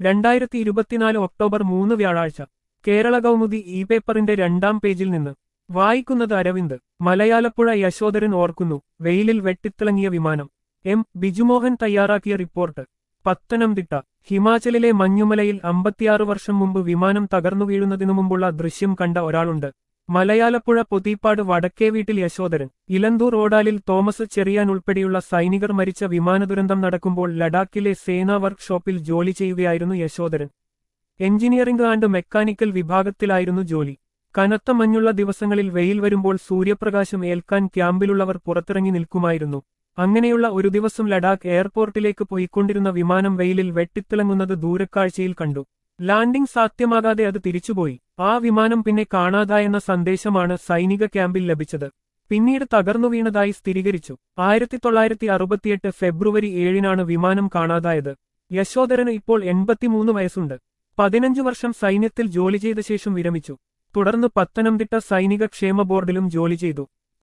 രണ്ടായിരത്തി ഇരുപത്തിനാല് ഒക്ടോബർ മൂന്ന് വ്യാഴാഴ്ച കേരള കൗമുദി ഇ പേപ്പറിന്റെ രണ്ടാം പേജിൽ നിന്ന് വായിക്കുന്നത് അരവിന്ദ് മലയാലപ്പുഴ യശോധരൻ ഓർക്കുന്നു വെയിലിൽ വെട്ടിത്തിളങ്ങിയ വിമാനം എം ബിജുമോഹൻ തയ്യാറാക്കിയ റിപ്പോർട്ട് പത്തനംതിട്ട ഹിമാചലിലെ മഞ്ഞുമലയിൽ അമ്പത്തിയാറ് വർഷം മുമ്പ് വിമാനം തകർന്നു വീഴുന്നതിനു മുമ്പുള്ള ദൃശ്യം കണ്ട ഒരാളുണ്ട് മലയാലപ്പുഴ പൊതിപ്പാട് വടക്കേ വീട്ടിൽ യശോധരൻ ഇലന്തൂർ ഓടാലിൽ തോമസ് ചെറിയാൻ ഉൾപ്പെടെയുള്ള സൈനികർ മരിച്ച വിമാന ദുരന്തം നടക്കുമ്പോൾ ലഡാക്കിലെ സേനാ വർക്ക്ഷോപ്പിൽ ജോലി ചെയ്യുകയായിരുന്നു യശോധരൻ എഞ്ചിനീയറിംഗ് ആൻഡ് മെക്കാനിക്കൽ വിഭാഗത്തിലായിരുന്നു ജോലി കനത്ത മഞ്ഞുള്ള ദിവസങ്ങളിൽ വെയിൽ വരുമ്പോൾ സൂര്യപ്രകാശം ഏൽക്കാൻ ക്യാമ്പിലുള്ളവർ പുറത്തിറങ്ങി നിൽക്കുമായിരുന്നു അങ്ങനെയുള്ള ഒരു ദിവസം ലഡാക്ക് എയർപോർട്ടിലേക്ക് പോയിക്കൊണ്ടിരുന്ന വിമാനം വെയിലിൽ വെട്ടിത്തിളങ്ങുന്നത് ദൂരക്കാഴ്ചയിൽ കണ്ടു ലാൻഡിംഗ് സാധ്യമാകാതെ അത് തിരിച്ചുപോയി ആ വിമാനം പിന്നെ കാണാതായെന്ന സന്ദേശമാണ് സൈനിക ക്യാമ്പിൽ ലഭിച്ചത് പിന്നീട് തകർന്നു വീണതായി സ്ഥിരീകരിച്ചു ആയിരത്തി തൊള്ളായിരത്തി അറുപത്തിയെട്ട് ഫെബ്രുവരി ഏഴിനാണ് വിമാനം കാണാതായത് യശോധരന് ഇപ്പോൾ എൺപത്തിമൂന്ന് വയസ്സുണ്ട് പതിനഞ്ചു വർഷം സൈന്യത്തിൽ ജോലി ചെയ്ത ശേഷം വിരമിച്ചു തുടർന്ന് പത്തനംതിട്ട സൈനിക ക്ഷേമ ബോർഡിലും ജോലി ചെയ്തു